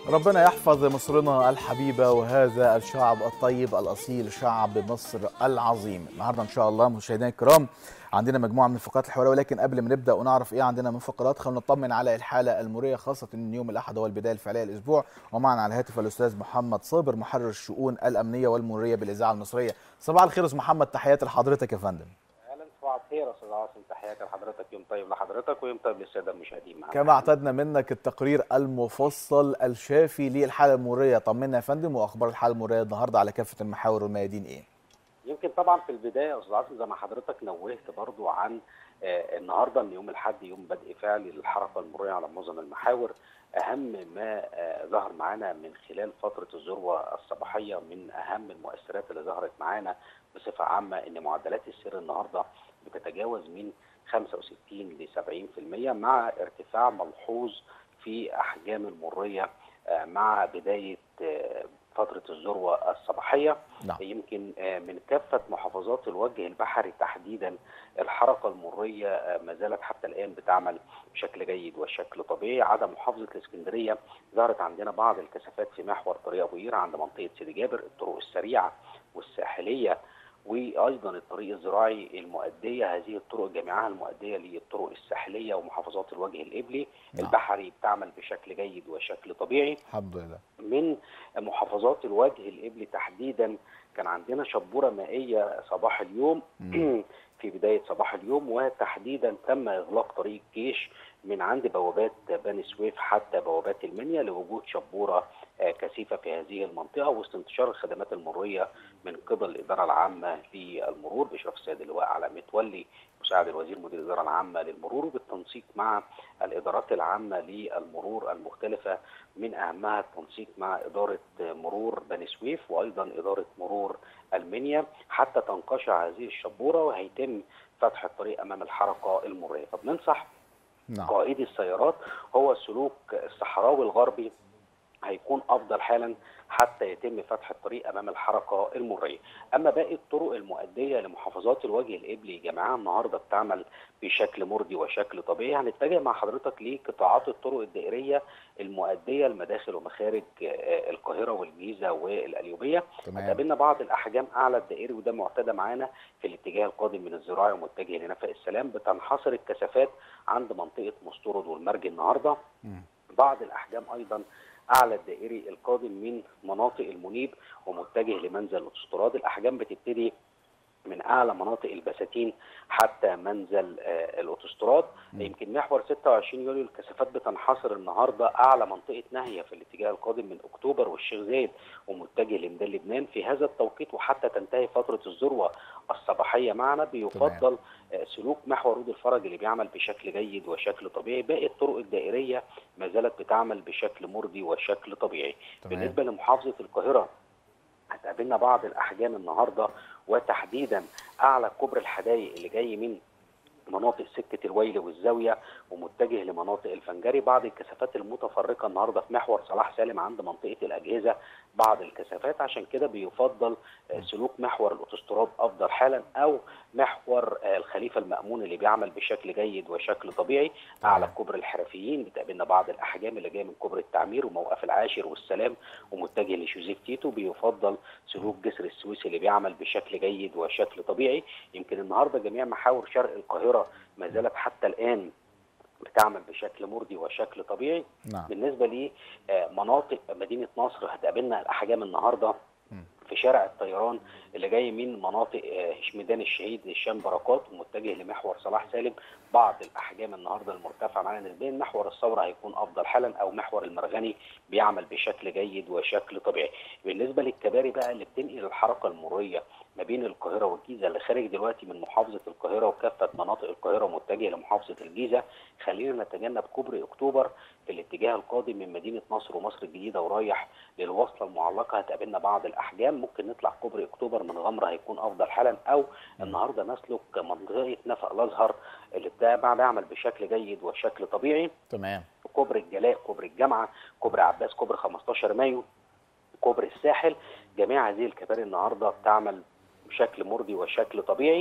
ربنا يحفظ مصرنا الحبيبة وهذا الشعب الطيب الأصيل شعب مصر العظيم النهاردة إن شاء الله مشاهدينا الكرام عندنا مجموعة من الفقرات الحوارية ولكن قبل ما نبدأ ونعرف إيه عندنا من فقرات خلينا نطمن على الحالة المرية خاصة إن يوم الأحد هو البداية الفعلية للأسبوع ومعنا على الهاتف الأستاذ محمد صابر محرر الشؤون الأمنية والمرية بالإذاعة المصرية صباح الخير أستاذ محمد تحياتي لحضرتك يا فندم اهلا صباح الخير يا استاذ عاصم تحياتي لحضرتك يوم طيب لحضرتك ويوم طيب للساده المشاهدين معانا كما اعتدنا منك التقرير المفصل الشافي للحالة المرية طمنا يا فندم وأخبار الحالة المرية النهاردة على كافة المحاور والميادين إيه يمكن طبعا في البدايه يا استاذ عاصم زي ما حضرتك نوهت برضو عن آه، النهارده ان يوم الاحد يوم بدء فعلي للحركه المروريه على معظم المحاور اهم ما آه، ظهر معانا من خلال فتره الذروه الصباحيه من اهم المؤثرات اللي ظهرت معانا بصفه عامه ان معدلات السير النهارده بتتجاوز من 65 ل 70% مع ارتفاع ملحوظ في احجام المريه آه، مع بدايه آه، فتره الذروه الصباحيه نعم يمكن آه، من كافه محافظات الوجه البحري تحديدا الحركه المريه آه، ما زالت حتى الان بتعمل بشكل جيد وشكل طبيعي عدا محافظه الاسكندريه ظهرت عندنا بعض الكثافات في محور طريق ابو قير عند منطقه سيدي جابر الطرق السريعه والساحليه وايضا الطريق الزراعي المؤديه هذه الطرق جميعها المؤديه للطرق الساحليه ومحافظات الوجه الابلي نعم. البحري بتعمل بشكل جيد وشكل طبيعي الحمد لله من محافظات الوجه الإبلي تحديدا كان عندنا شبورة مائية صباح اليوم مم. في بداية صباح اليوم وتحديدا تم إغلاق طريق الجيش من عند بوابات بني سويف حتى بوابات المنيا لوجود شبورة آه، كثيفة في هذه المنطقة وسط انتشار الخدمات المرورية من قبل الإدارة العامة للمرور بإشراف السيد اللواء على متولي مساعد الوزير مدير الإدارة العامة للمرور وبالتنسيق مع الإدارات العامة للمرور المختلفة من أهمها التنسيق مع إدارة مرور بني سويف وأيضا إدارة مرور المنيا حتى تنقشع هذه الشبورة وهيتم فتح الطريق أمام الحركة المرورية فبننصح نعم قائدي السيارات هو السلوك الصحراوي الغربي هيكون افضل حالا حتى يتم فتح الطريق امام الحركه المريه. اما باقي الطرق المؤديه لمحافظات الوجه الابلي جميعها النهارده بتعمل بشكل مرضي وشكل طبيعي هنتجه مع حضرتك لقطاعات الطرق الدائريه المؤديه لمداخل ومخارج آه، القاهره والجيزه والقليوبيه تمام قابلنا بعض الاحجام اعلى الدائري وده معتاد معانا في الاتجاه القادم من الزراعي ومتجه لنفق السلام بتنحصر الكثافات عند منطقه مستورد والمرج النهارده مم. بعض الاحجام ايضا اعلى الدائري القادم من مناطق المنيب ومتجه لمنزل الاوتوستراد الاحجام بتبتدي من اعلى مناطق البساتين حتى منزل آه، الاوتوستراد مم. يمكن محور 26 يوليو الكثافات بتنحصر النهارده اعلى منطقه ناهيه في الاتجاه القادم من اكتوبر والشيخ زايد ومتجه لميدان لبنان في هذا التوقيت وحتى تنتهي فتره الذروه الصباحيه معنا بيفضل آه، سلوك محور رود الفرج اللي بيعمل بشكل جيد وشكل طبيعي باقي الطرق الدائريه ما زالت بتعمل بشكل مرضي وشكل طبيعي تمام بالنسبه لمحافظه القاهره هتقابلنا بعض الاحجام النهارده وتحديدا اعلى كوبري الحدائق اللي جاي من مناطق سكه الويل والزاويه ومتجه لمناطق الفنجري بعض الكثافات المتفرقه النهارده في محور صلاح سالم عند منطقه الاجهزه بعض الكثافات عشان كده بيفضل آه، سلوك محور الاوتوستراد افضل حالا او محور آه، الخليفه المامون اللي بيعمل بشكل جيد وشكل طبيعي اعلى تمام. كوبري الحرفيين بتقابلنا بعض الاحجام اللي جايه من كوبري التعمير وموقف العاشر والسلام ومتجه لشوزيف تيتو بيفضل سلوك جسر السويس اللي بيعمل بشكل جيد وشكل طبيعي يمكن النهارده جميع محاور شرق القاهره ما زالت حتى الان بتعمل بشكل مرضي وشكل طبيعي نعم بالنسبه لمناطق مدينه نصر هتقابلنا الاحجام النهارده مم. في شارع الطيران اللي جاي من مناطق آه، ميدان الشهيد هشام بركات ومتجه لمحور صلاح سالم بعض الاحجام النهارده المرتفعه معانا نسبيا محور الثوره هيكون افضل حالا او محور المرغني بيعمل بشكل جيد وشكل طبيعي بالنسبه للكباري بقى اللي بتنقل الحركه المروريه ما بين القاهره والجيزه اللي خارج دلوقتي من محافظه القاهره وكافه مناطق القاهره متجهه لمحافظه الجيزه خلينا نتجنب كوبري اكتوبر في الاتجاه القادم من مدينه نصر ومصر الجديده ورايح للوصله المعلقه هتقابلنا بعض الاحجام ممكن نطلع كوبري اكتوبر من غمره هيكون افضل حالا او النهارده نسلك منطقه نفق الازهر اللي بتاع- بيعمل بشكل جيد وشكل طبيعي تمام كوبري الجلاء كوبري الجامعه كوبري عباس كوبري 15 مايو كوبري الساحل جميع هذه الكباري النهارده بتعمل بشكل مرضي وشكل طبيعي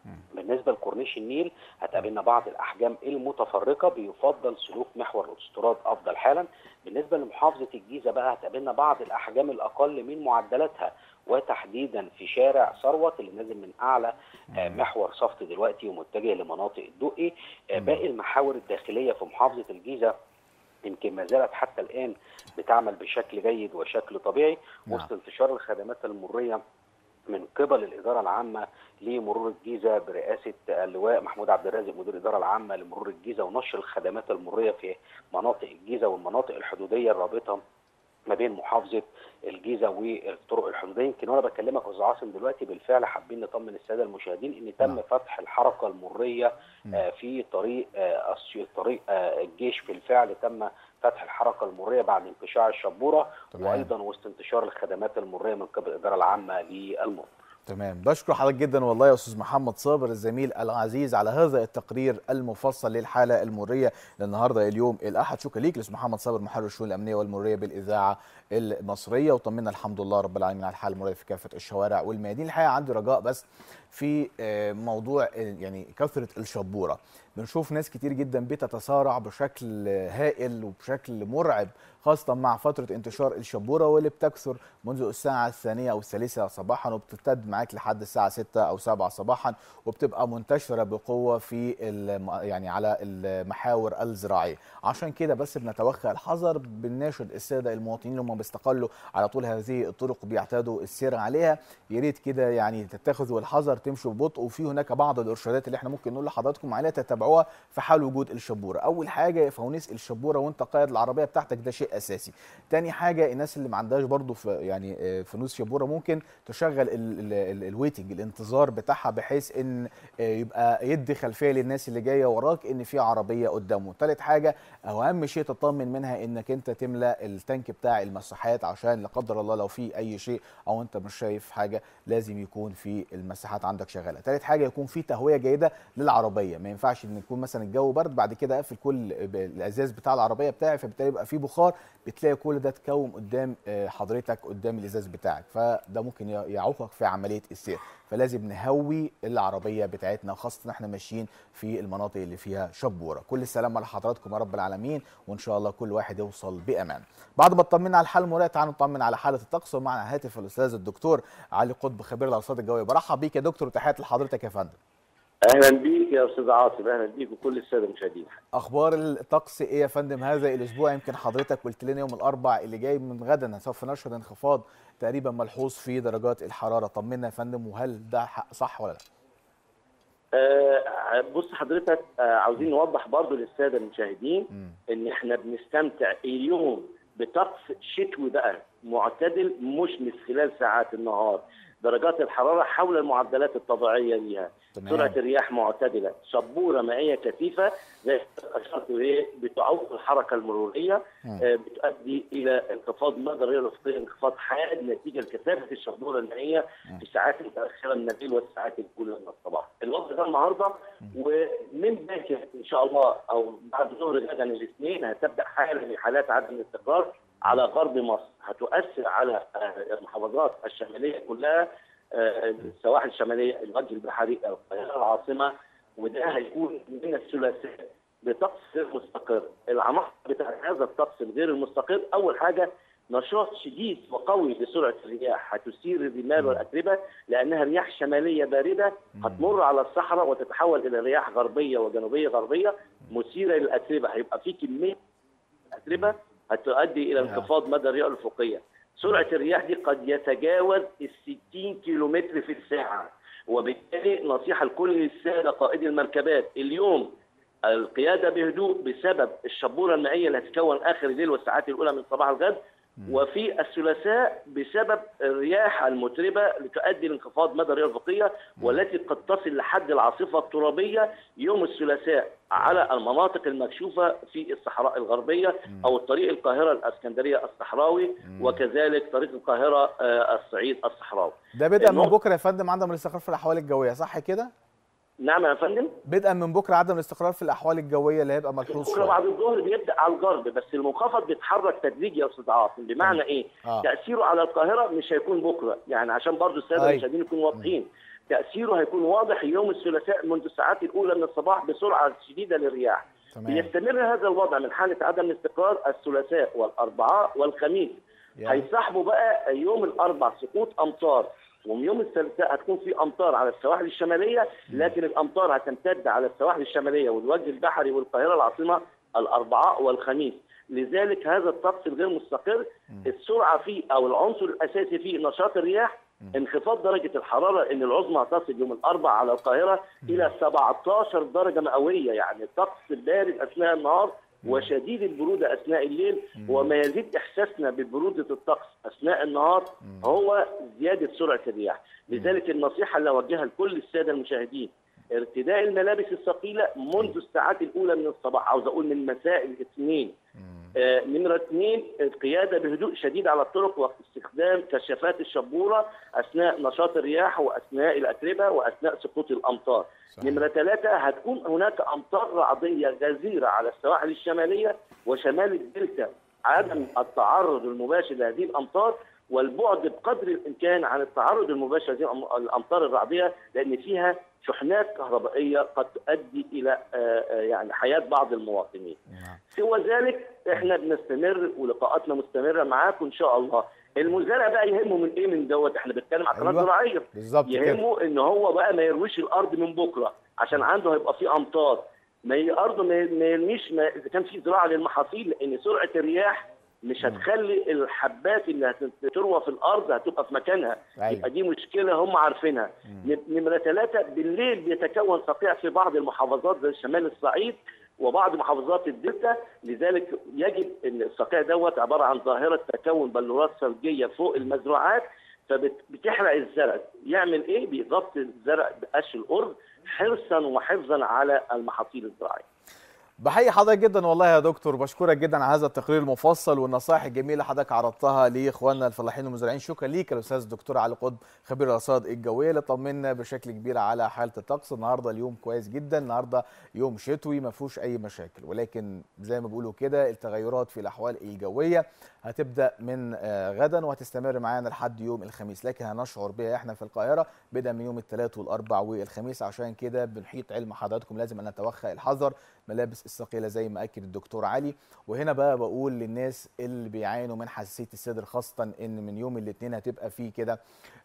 بالنسبه لكورنيش النيل هتقابلنا بعض الاحجام المتفرقه بيفضل سلوك محور الاستراد افضل حالا بالنسبه لمحافظه الجيزه بقى هتقابلنا بعض الاحجام الاقل من معدلاتها وتحديدا في شارع ثروت اللي نازل من اعلى آه، محور صفت دلوقتي ومتجه لمناطق الدقي آه، باقي المحاور الداخليه في محافظه الجيزه يمكن ما زالت حتى الان بتعمل بشكل جيد وشكل طبيعي نعم. وسط انتشار الخدمات المريه من قبل الاداره العامه لمرور الجيزه برئاسه اللواء محمود عبد الرازق مدير الاداره العامه لمرور الجيزه ونشر الخدمات المريه في مناطق الجيزه والمناطق الحدوديه الرابطه ما بين محافظه الجيزه والطرق الحدوديه يمكن وانا بكلمك يا استاذ عاصم دلوقتي بالفعل حابين نطمن الساده المشاهدين ان تم نعم. فتح الحركه المريه آه، في طريق آه، أسيوط طريق آه، الجيش بالفعل تم فتح الحركه المريه بعد انقشاع الشبوره تمام. وايضا وسط انتشار الخدمات المريه من قبل الاداره العامه للمرور تمام بشكر حضرتك جدا والله يا استاذ محمد صابر الزميل العزيز على هذا التقرير المفصل للحاله المريه للنهارده اليوم الاحد شكرا ليك الاستاذ محمد صابر محرر الشؤون الامنيه والمريه بالاذاعه المصريه وطمنا الحمد لله رب العالمين على الحاله المريه في كافه الشوارع والميادين الحقيقه عندي رجاء بس في آه، موضوع آه، يعني كثره الشبوره بنشوف ناس كتير جدا بتتسارع بشكل هائل وبشكل مرعب خاصة مع فترة انتشار الشبورة واللي بتكثر منذ الساعة الثانية أو الثالثة صباحا وبتمتد معاك لحد الساعة 6 أو 7 صباحا وبتبقى منتشرة بقوة في الم- يعني على المحاور الزراعية عشان كده بس بنتوخى الحذر بنناشد السادة المواطنين اللي هم بيستقلوا على طول هذه الطرق وبيعتادوا السير عليها يا ريت كده يعني تتخذوا الحذر تمشوا ببطء وفي هناك بعض الارشادات اللي احنا ممكن نقول لحضراتكم عليها تتبعوها في حال وجود الشبوره اول حاجه فوانيس الشبوره وانت قائد العربيه بتاعتك ده شيء اساسي تاني حاجه الناس اللي ما عندهاش برضو في يعني آه، فانوس شبوره ممكن تشغل الويتنج الانتظار بتاعها بحيث ان آه، يبقى يدي خلفيه للناس اللي جايه وراك ان في عربيه قدامه تالت حاجه او اهم شيء تطمن منها انك انت تملى التانك بتاع المساحات عشان لا قدر الله لو في اي شيء او انت مش شايف حاجه لازم يكون في المساحات عندك شغاله تالت حاجه يكون في تهويه جيده للعربيه ما ينفعش ان يكون مثلا الجو برد بعد كده اقفل كل ب- الازاز بتاع العربيه بتاعي فبالتالي يبقى في بخار بتلاقي كل ده اتكوم قدام آه، حضرتك قدام الازاز بتاعك فده ممكن ي- يعوقك في عمليه السير فلازم نهوي العربيه بتاعتنا خاصه ان احنا ماشيين في المناطق اللي فيها شبوره كل السلام على حضراتكم يا رب العالمين وان شاء الله كل واحد يوصل بامان بعد ما اطمنا على الحاله المريه تعالوا نطمن على حاله الطقس ومعنا هاتف الاستاذ الدكتور علي قطب خبير الارصاد الجويه برحب بيك يا دكتور وتحياتي لحضرتك يا فندم اهلا بيك يا استاذ عاصم اهلا بيك وكل الساده المشاهدين اخبار الطقس ايه يا فندم هذا الاسبوع يمكن حضرتك قلت لنا يوم الاربع اللي جاي من غدا سوف نشهد انخفاض تقريبا ملحوظ في درجات الحراره طمنا يا فندم وهل ده حق- صح ولا لا آه بص حضرتك آه عاوزين نوضح برضو للساده المشاهدين مم. ان احنا بنستمتع اليوم بطقس شتوي بقى معتدل مشمس خلال ساعات النهار درجات الحراره حول المعدلات الطبيعيه ليها تمام. سرعه الرياح معتدله شبوره مائيه كثيفه زي ما اشرت اليه بتعوق الحركه المروريه مم. آه، بتؤدي الى انخفاض مدى الرئه الافقيه انخفاض حاد نتيجه لكثافه الشبوره المائيه في الساعات المتاخره من الليل والساعات الاولى من الصباح. الوضع ده النهارده ومن باكر ان شاء الله او بعد ظهر غدا الاثنين هتبدا حاله من حالات عدم الاستقرار على غرب مصر هتؤثر على آه، المحافظات الشماليه كلها آه، السواحل الشماليه الوجه البحري القاهره العاصمه وده هيكون من الثلاثاء بطقس غير مستقر العناصر بتاع هذا الطقس الغير المستقر اول حاجه نشاط شديد وقوي لسرعه الرياح هتثير الرمال والاتربه لانها رياح شماليه بارده هتمر على الصحراء وتتحول الى رياح غربيه وجنوبيه غربيه مثيره للاتربه هيبقى في كميه اتربه هتؤدي الى نعم. انخفاض مدى الرئه الافقيه سرعه الرياح دي قد يتجاوز ال 60 كيلومتر في الساعه وبالتالي نصيحه لكل الساده قائدي المركبات اليوم القياده بهدوء بسبب الشبوره المائيه اللي هتتكون اخر الليل والساعات الاولى من صباح الغد وفي الثلاثاء بسبب الرياح المتربه لتؤدي لانخفاض مدى الرئه الافقيه والتي قد تصل لحد العاصفه الترابيه يوم الثلاثاء على المناطق المكشوفه في الصحراء الغربيه او الطريق القاهره الاسكندريه الصحراوي وكذلك طريق القاهره آه، الصعيد الصحراوي. ده بدأ من النقطة- بكره يا فندم عندنا من الاستقرار في الاحوال الجويه صح كده نعم يا فندم بدءا من بكره عدم الاستقرار في الاحوال الجويه اللي هيبقى ملحوظ بكره شويه بعد الظهر بيبدا على الغرب بس المنخفض بيتحرك تدريجي يا استاذ عاصم بمعنى ايه؟ آه. تاثيره على القاهره مش هيكون بكره يعني عشان برضو الساده أيوة. المشاهدين يكونوا واضحين تاثيره هيكون واضح يوم الثلاثاء منذ الساعات الاولى من الصباح بسرعه شديده للرياح تمام بيستمر هذا الوضع من حاله عدم الاستقرار الثلاثاء والاربعاء والخميس يعني هيصاحبوا بقى يوم الاربع سقوط امطار ويوم الثلاثاء هتكون في امطار على السواحل الشماليه لكن الامطار هتمتد على السواحل الشماليه والوجه البحري والقاهره العاصمه الاربعاء والخميس لذلك هذا الطقس الغير مستقر السرعه فيه او العنصر الاساسي فيه نشاط الرياح انخفاض درجه الحراره ان العظمى هتصل يوم الاربعاء على القاهره الى 17 درجه مئويه يعني الطقس بارد اثناء النهار وشديد البروده اثناء الليل وما يزيد احساسنا ببروده الطقس اثناء النهار هو زياده سرعه الرياح لذلك النصيحه اللي اوجهها لكل الساده المشاهدين ارتداء الملابس الثقيله منذ الساعات الاولى من الصباح عاوز اقول من مساء الاثنين آه، نمرة اثنين القيادة بهدوء شديد على الطرق واستخدام كشافات الشبورة أثناء نشاط الرياح وأثناء الأتربة وأثناء سقوط الأمطار صحيح. نمرة ثلاثة هتكون هناك أمطار رعدية غزيرة على السواحل الشمالية وشمال الدلتا عدم التعرض المباشر لهذه الأمطار والبعد بقدر الإمكان عن التعرض المباشر لهذه الأم- الأمطار الرعدية لأن فيها شحنات كهربائية قد تؤدي إلى آه، آه، يعني حياة بعض المواطنين نعم. سوى ذلك احنا بنستمر ولقاءاتنا مستمره معاكم ان شاء الله المزارع بقى يهمه من ايه من دوت احنا بنتكلم على قناه أيوة. زراعيه بالظبط كده يهمه ان هو بقى ما يرويش الارض من بكره عشان عنده هيبقى في امطار ما ي- ارضه ما ي- ما يرميش ما اذا كان في زراعه للمحاصيل لان سرعه الرياح مش هتخلي الحبات اللي هتروى في الارض هتبقى في مكانها أيوة. يبقى دي مشكله هم عارفينها نم- نمره ثلاثه بالليل بيتكون صقيع في بعض المحافظات زي شمال الصعيد وبعض محافظات الدلتا لذلك يجب ان الصقيع دوت عباره عن ظاهره تكون بلورات ثلجيه فوق المزروعات فبتحرق الزرع يعمل ايه بيغطي الزرع بقش الارض حرصا وحفظا على المحاصيل الزراعيه بحيي حضرتك جدا والله يا دكتور بشكرك جدا على هذا التقرير المفصل والنصائح الجميله اللي حضرتك عرضتها لاخواننا الفلاحين والمزارعين شكرا ليك يا الاستاذ الدكتور علي قطب خبير الارصاد الجويه اللي طمنا بشكل كبير على حاله الطقس النهارده اليوم كويس جدا النهارده يوم شتوي ما فيهوش اي مشاكل ولكن زي ما بيقولوا كده التغيرات في الاحوال الجويه هتبدا من آه، غدا وهتستمر معانا لحد يوم الخميس لكن هنشعر بها احنا في القاهره بدءا من يوم الثلاث والاربع والخميس عشان كده بنحيط علم حضراتكم لازم ان نتوخى الحذر ملابس الثقيله زي ما اكد الدكتور علي وهنا بقى بقول للناس اللي بيعانوا من حساسيه الصدر خاصه ان من يوم الاثنين هتبقى فيه كده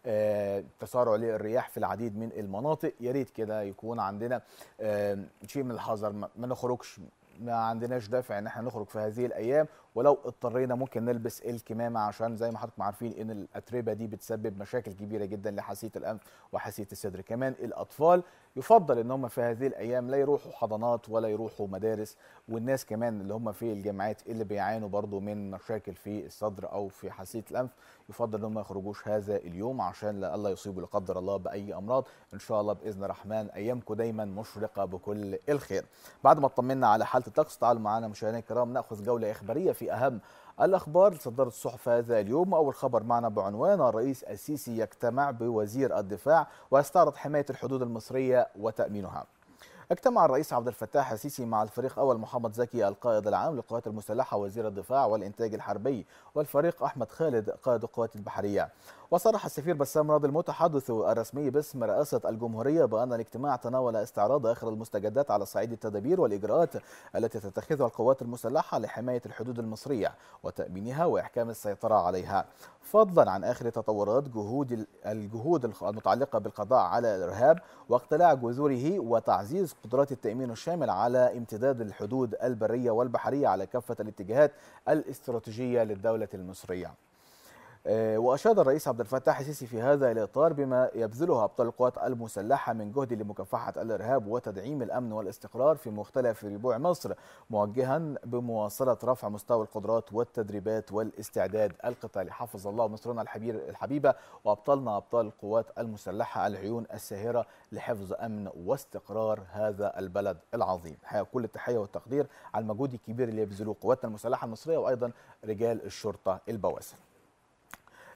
آه، تسارع للرياح في العديد من المناطق يا ريت كده يكون عندنا آه، شيء من الحذر ما ما نخرجش ما عندناش دافع ان احنا نخرج في هذه الايام ولو اضطرينا ممكن نلبس الكمامه عشان زي ما حضراتكم عارفين ان الاتربه دي بتسبب مشاكل كبيره جدا لحساسيه الانف وحساسيه الصدر كمان الاطفال يفضل ان هم في هذه الايام لا يروحوا حضانات ولا يروحوا مدارس والناس كمان اللي هم في الجامعات اللي بيعانوا برضو من مشاكل في الصدر او في حساسيه الانف يفضل ان هم ما يخرجوش هذا اليوم عشان لا الله يصيبوا لا قدر الله باي امراض ان شاء الله باذن الرحمن ايامكم دايما مشرقه بكل الخير بعد ما اطمنا على حاله الطقس تعالوا معنا مشاهدينا الكرام ناخذ جوله اخباريه في اهم الاخبار اللي صدرت الصحف هذا اليوم اول خبر معنا بعنوان الرئيس السيسي يجتمع بوزير الدفاع ويستعرض حمايه الحدود المصريه وتامينها اجتمع الرئيس عبد الفتاح السيسي مع الفريق اول محمد زكي القائد العام للقوات المسلحه وزير الدفاع والانتاج الحربي والفريق احمد خالد قائد القوات البحريه وصرح السفير بسام راضي المتحدث الرسمي باسم رئاسه الجمهوريه بان الاجتماع تناول استعراض اخر المستجدات على صعيد التدابير والاجراءات التي تتخذها القوات المسلحه لحمايه الحدود المصريه وتامينها واحكام السيطره عليها فضلا عن اخر تطورات جهود الجهود المتعلقه بالقضاء على الارهاب واقتلاع جذوره وتعزيز قدرات التامين الشامل على امتداد الحدود البريه والبحريه على كافه الاتجاهات الاستراتيجيه للدوله المصريه. آه، واشاد الرئيس عبد الفتاح السيسي في هذا الاطار بما يبذله ابطال القوات المسلحه من جهد لمكافحه الارهاب وتدعيم الامن والاستقرار في مختلف ربوع مصر موجها بمواصله رفع مستوى القدرات والتدريبات والاستعداد القتالي حفظ الله مصرنا الحبير الحبيبه وابطالنا ابطال القوات المسلحه العيون الساهره لحفظ امن واستقرار هذا البلد العظيم حقيقة كل التحيه والتقدير على المجهود الكبير اللي يبذلوه قواتنا المسلحه المصريه وايضا رجال الشرطه البواسل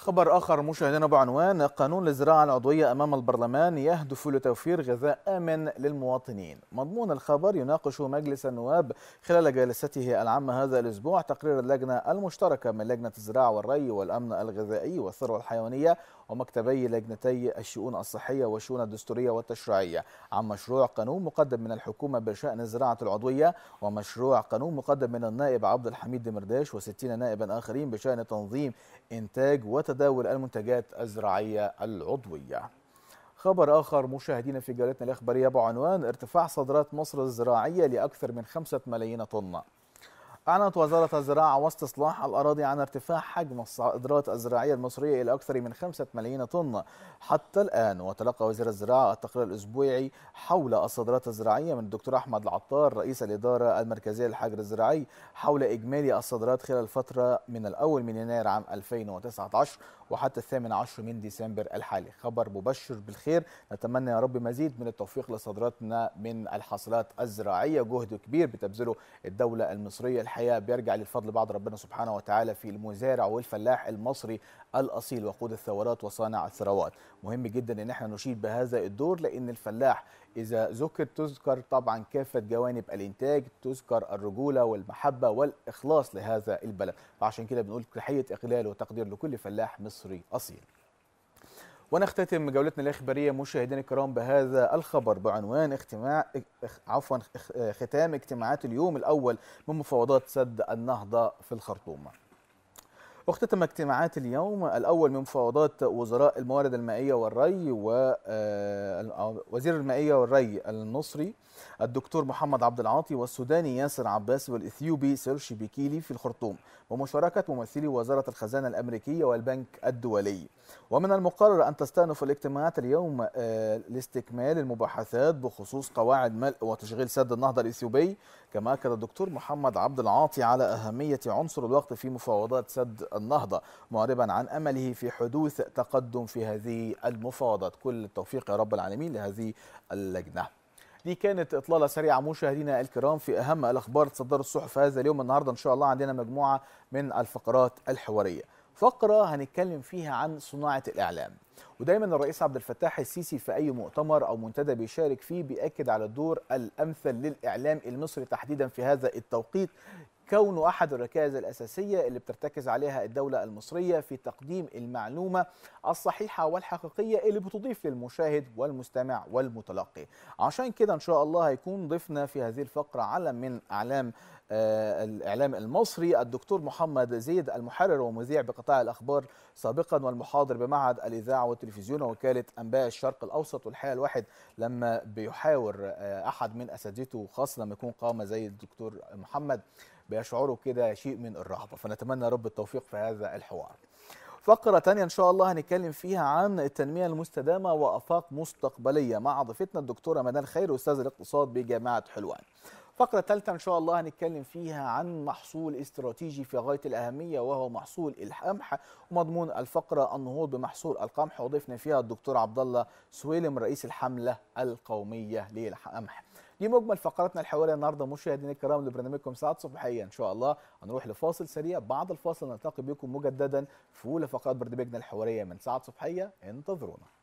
خبر آخر مشاهدينا بعنوان قانون الزراعة العضوية أمام البرلمان يهدف لتوفير غذاء آمن للمواطنين مضمون الخبر يناقش مجلس النواب خلال جلسته العامة هذا الأسبوع تقرير اللجنة المشتركة من لجنة الزراعة والري والأمن الغذائي والثروة الحيوانية ومكتبي لجنتي الشؤون الصحية والشؤون الدستورية والتشريعية عن مشروع قانون مقدم من الحكومة بشأن الزراعة العضوية ومشروع قانون مقدم من النائب عبد الحميد دمرداش و60 نائبا آخرين بشأن تنظيم إنتاج وتداول المنتجات الزراعية العضوية خبر آخر مشاهدينا في جولتنا الإخبارية بعنوان ارتفاع صادرات مصر الزراعية لأكثر من خمسة ملايين طن أعلنت وزارة الزراعة واستصلاح الأراضي عن ارتفاع حجم الصادرات الزراعية المصرية إلى أكثر من خمسة ملايين طن حتى الآن وتلقى وزير الزراعة التقرير الأسبوعي حول الصادرات الزراعية من الدكتور أحمد العطار رئيس الإدارة المركزية للحجر الزراعي حول إجمالي الصادرات خلال الفترة من الأول من يناير عام 2019 وحتى الثامن عشر من ديسمبر الحالي خبر مبشر بالخير نتمنى يا رب مزيد من التوفيق لصادراتنا من الحاصلات الزراعية جهد كبير بتبذله الدولة المصرية الحقيقة بيرجع للفضل بعد ربنا سبحانه وتعالى في المزارع والفلاح المصري الأصيل وقود الثورات وصانع الثروات مهم جدا ان احنا نشيد بهذا الدور لان الفلاح اذا ذكر تذكر طبعا كافه جوانب الانتاج تذكر الرجوله والمحبه والاخلاص لهذا البلد فعشان كده بنقول تحيه اقلال وتقدير لكل فلاح مصري اصيل ونختتم جولتنا الاخباريه مشاهدينا الكرام بهذا الخبر بعنوان اجتماع عفوا ختام اجتماعات اليوم الاول من مفاوضات سد النهضه في الخرطوم اختتم اجتماعات اليوم الأول من مفاوضات وزراء الموارد المائية والري ووزير المائية والري المصري الدكتور محمد عبد العاطي والسوداني ياسر عباس والإثيوبي سيرشي بيكيلي في الخرطوم ومشاركة ممثلي وزارة الخزانة الأمريكية والبنك الدولي ومن المقرر أن تستأنف الاجتماعات اليوم لاستكمال المباحثات بخصوص قواعد ملء وتشغيل سد النهضة الإثيوبي كما أكد الدكتور محمد عبد العاطي على أهمية عنصر الوقت في مفاوضات سد النهضة معربا عن أمله في حدوث تقدم في هذه المفاوضات كل التوفيق يا رب العالمين لهذه اللجنة دي كانت إطلالة سريعة مشاهدينا الكرام في أهم الأخبار تصدر الصحف هذا اليوم النهاردة إن شاء الله عندنا مجموعة من الفقرات الحوارية فقرة هنتكلم فيها عن صناعة الإعلام ودايما الرئيس عبد الفتاح السيسي في أي مؤتمر أو منتدى بيشارك فيه بيأكد على الدور الأمثل للإعلام المصري تحديدا في هذا التوقيت كونه أحد الركائز الأساسية اللي بترتكز عليها الدولة المصرية في تقديم المعلومة الصحيحة والحقيقية اللي بتضيف للمشاهد والمستمع والمتلقي عشان كده إن شاء الله هيكون ضيفنا في هذه الفقرة علم من أعلام آه الإعلام المصري الدكتور محمد زيد المحرر ومذيع بقطاع الأخبار سابقا والمحاضر بمعهد الإذاعة والتلفزيون ووكالة أنباء الشرق الأوسط والحقيقة الواحد لما بيحاور آه أحد من أساتذته خاصة لما يكون قامة زي الدكتور محمد بيشعروا كده شيء من الرهبة فنتمنى رب التوفيق في هذا الحوار فقرة تانية إن شاء الله هنتكلم فيها عن التنمية المستدامة وآفاق مستقبلية مع ضيفتنا الدكتورة منال خير أستاذ الاقتصاد بجامعة حلوان فقرة ثالثة إن شاء الله هنتكلم فيها عن محصول استراتيجي في غاية الأهمية وهو محصول القمح ومضمون الفقرة النهوض بمحصول القمح وضيفنا فيها الدكتور عبد الله سويلم رئيس الحملة القومية للقمح دي مجمل فقراتنا الحواريه النهارده مشاهدينا الكرام لبرنامجكم ساعات صباحيه ان شاء الله هنروح لفاصل سريع بعد الفاصل نلتقي بكم مجددا في اولى فقرات برنامجنا الحواريه من ساعات صبحيه انتظرونا